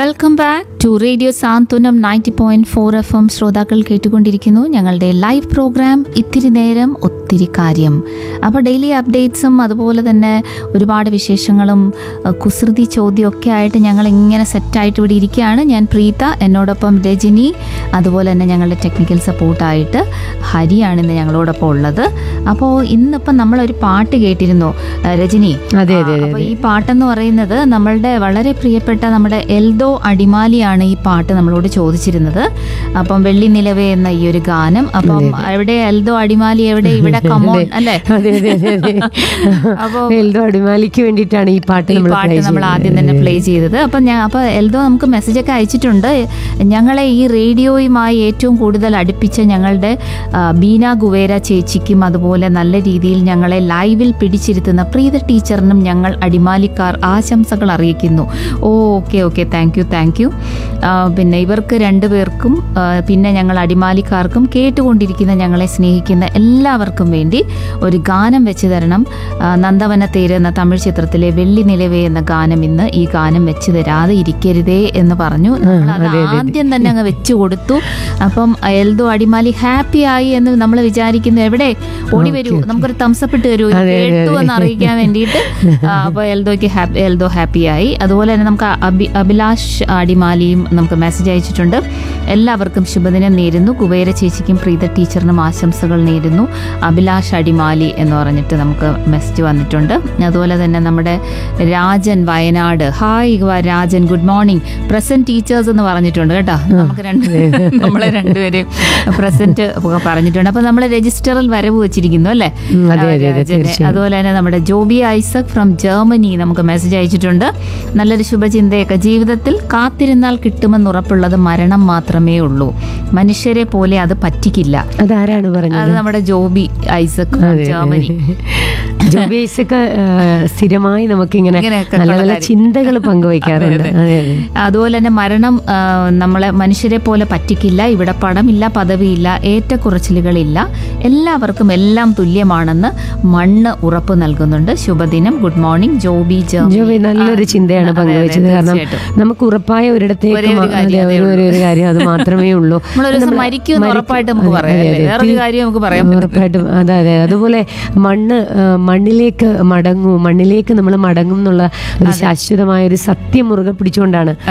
Welcome back to radio Santhwanam ninety point four F M ശ്രോതാക്കൾ കേട്ടുകൊണ്ടിരിക്കുന്നു ഞങ്ങളുടെ ലൈവ് പ്രോഗ്രാം ഇത്തിരി നേരം ഒത്തിരി കാര്യം അപ്പോൾ ഡെയിലി അപ്ഡേറ്റ്സും അതുപോലെ തന്നെ ഒരുപാട് വിശേഷങ്ങളും അഹ് കുസൃതി ചോദ്യമൊക്കെ ആയിട്ട് ഞങ്ങൾ ഇങ്ങനെ സെറ്റായിട്ട് ഇവിടെ ഇരിക്കുകയാണ് ഞാൻ പ്രീത എന്നോടൊപ്പം രജനി അതുപോലെ തന്നെ ഞങ്ങളുടെ ടെക്നിക്കൽ സപ്പോർട്ടായിട്ട് ഹരിയാണ് ഇന്ന് ഞങ്ങളോടൊപ്പം ഉള്ളത് അപ്പോൾ ഇന്നിപ്പം നമ്മളൊരു പാട്ട് കേട്ടിരുന്നു അഹ് രജനി അതെ അതെ അതെ അപ്പോൾ ഈ പാട്ടെന്ന് പറയുന്നത് നമ്മളുടെ വളരെ പ്രിയപ്പെട്ട നമ്മുടെ എൽദോ അടിമാലിയാണ് ഈ പാട്ട് നമ്മളോട് ചോദിച്ചിരുന്നത് അപ്പം വെള്ളി നിലവേ എന്ന ഈ ഒരു ഗാനം അപ്പം എവിടെ എൽദോ അടിമാലി എവിടെ ഇവിടെ കമോൺ അല്ലേ അതെ അതെ അതെ അതെ അപ്പോ എൽദോ അടിമാലിക്ക് വേണ്ടിയിട്ടാണ് ഈ പാട്ട് ഈ നമ്മൾ പാട്ട് play നമ്മൾ ചെയ്യുന്നത്. ആദ്യം തന്നെ പ്ലേ ചെയ്തത് അപ്പം ഞാൻ അപ്പോൾ എൽദോ നമുക്ക് മെസ്സേജൊക്കെ അയച്ചിട്ടുണ്ട് ഞങ്ങളെ ഈ റേഡിയോയുമായി ഏറ്റവും കൂടുതൽ അടുപ്പിച്ച ഞങ്ങളുടെ ആ, ബീന ഗുവേര ചേച്ചിക്കും അതുപോലെ നല്ല രീതിയിൽ ഞങ്ങളെ ലൈവിൽ പിടിച്ചിരുത്തുന്ന പ്രീത ടീച്ചറിനും ഞങ്ങൾ അടിമാലിക്കാർ ആശംസകൾ അറിയിക്കുന്നു oh okay okay thank you thank you പിന്നെ ഇവർക്ക് രണ്ടുപേർക്കും ആ, പിന്നെ ഞങ്ങൾ അടിമാലിക്കാർക്കും കേട്ടുകൊണ്ടിരിക്കുന്ന ഞങ്ങളെ സ്നേഹിക്കുന്ന എല്ലാവർക്കും വേണ്ടി ഒരു ഗാനം വെച്ച് തരണം ആ, നന്ദവനത്തേര് എന്ന തമിഴ് ചിത്രത്തിലെ വെള്ളി നിലവേ എന്ന ഗാനം ഇന്ന് ഈ ഗാനം വെച്ച് തരാതെ ഇരിക്കരുതേ എന്ന് പറഞ്ഞു നമ്മൾ അത് ആദ്യം തന്നെ അങ്ങ് വെച്ചു കൊടുത്തു അപ്പം എൽദോ അടിമാലി ഹാപ്പി ആയി എന്ന് നമ്മൾ വിചാരിക്കുന്നു എവിടെ ഓടി വരൂ നമുക്കൊരു തംസപ്പ് ഇട്ട് തരൂ ഇത് കേട്ടു എന്ന് അറിയിക്കാൻ വേണ്ടിയിട്ട് ആ, അപ്പൊ എൽദോയ്ക്ക് ഹാപ്പി എൽദോ ഹാപ്പി ആയി അതുപോലെ തന്നെ നമുക്ക് അബി അഭിലാഷ് അടിമാലിയും നമുക്ക് മെസ്സേജ് അയച്ചിട്ടുണ്ട് എല്ലാവർക്കും ശുഭദിനം നേരുന്നു കുബേര ചേച്ചിക്കും പ്രീത ടീച്ചറിനും ആശംസകൾ നേരുന്നു അഭിലാഷ് അടിമാലി എന്ന് പറഞ്ഞിട്ട് നമുക്ക് മെസ്സേജ് വന്നിട്ടുണ്ട് അതുപോലെ തന്നെ നമ്മുടെ രാജൻ വയനാട് ഹായ് വ- Rajan good morning present teachers എന്ന് പറഞ്ഞിട്ടുണ്ട് കേട്ടോ നമുക്ക് രണ്ട് നമ്മളെ രണ്ടുപേരെയും പ്രസന്റ് പറഞ്ഞിട്ടുണ്ട് അപ്പൊ നമ്മൾ രജിസ്റ്ററിൽ വരവ് വെച്ചിരിക്കുന്നു അല്ലേ ഉം, അതെ, അതെ, അതെ, രാജന്. തീർച്ചയായും. അതുപോലെ തന്നെ നമ്മുടെ ജോബി ഐസക് ഫ്രം ജർമ്മനി നമുക്ക് മെസ്സേജ് അയച്ചിട്ടുണ്ട് നല്ലൊരു ശുഭചിന്തയൊക്കെ ജീവിതത്തിൽ കാത്തിരുന്നാൽ കിട്ടുമെന്ന് ഉറപ്പുള്ളത് മരണം മാത്രമേ ഉള്ളൂ മനുഷ്യരെ പോലെ അത് പറ്റിക്കില്ല അതാരാണ് അത് പറഞ്ഞത് നമ്മുടെ ജോബി ഐസക് from അതെ, ജർമ്മനി ജോബി ഐസക്ക് സ്ഥിരമായി നമുക്കിങ്ങനെ ഇങ്ങനെയൊക്കെ നല്ല നല്ല ഉള്ള കാര്യം. ചിന്തകൾ പങ്കുവയ്ക്കാറുണ്ട് അതെ അതെ അതുപോലെ തന്നെ മരണം ആ, നമ്മളെ മനുഷ്യരെ പോലെ പറ്റിക്കില്ല ഇവിടെ പണമില്ല പദവിയില്ല ഏറ്റക്കുറച്ചിലുകളില്ല എല്ലാവർക്കും എല്ലാം തുല്യമാണെന്ന് മണ്ണ് ഉറപ്പ് നൽകുന്നുണ്ട് ശുഭദിനം good morning Joby Germany Joby നല്ലൊരു ചിന്തയാണ് അതെ, അതെ, പങ്കുവച്ചത് കാരണം തീർച്ചയായിട്ടും. നമുക്ക് ഉറപ്പായ ഒരിടത്തേക്ക് ഒരേ ഒരു മാ- കാര്യം അതെ, അതേ ഒരു- ഒരു ഒരു കാര്യം അത് മാത്രമേ ഉള്ളൂ നമ്മളൊരു ദിവസം നമ്മള് മരിക്കുമെന്ന് മരിക്കും. ഉറപ്പായിട്ട് നമുക്ക് അതെ, പറയാം അതെ, അല്ലേ? അതെ. വേറൊരു തീ- കാര്യം നമുക്ക് പറയാൻ പറ്റും. ഉറപ്പായിട്ടും അതെ അതെ അതുപോലെ മണ്ണ് ആ, മണ്ണിലേക്ക് മടങ്ങൂ മണ്ണിലേക്ക് നമ്മൾ മടങ്ങും എന്നുള്ള ഒരു ശാശ്വതമായ ഒരു സത്യം മുറുകെ പിടിച്ചുകൊണ്ടാണ്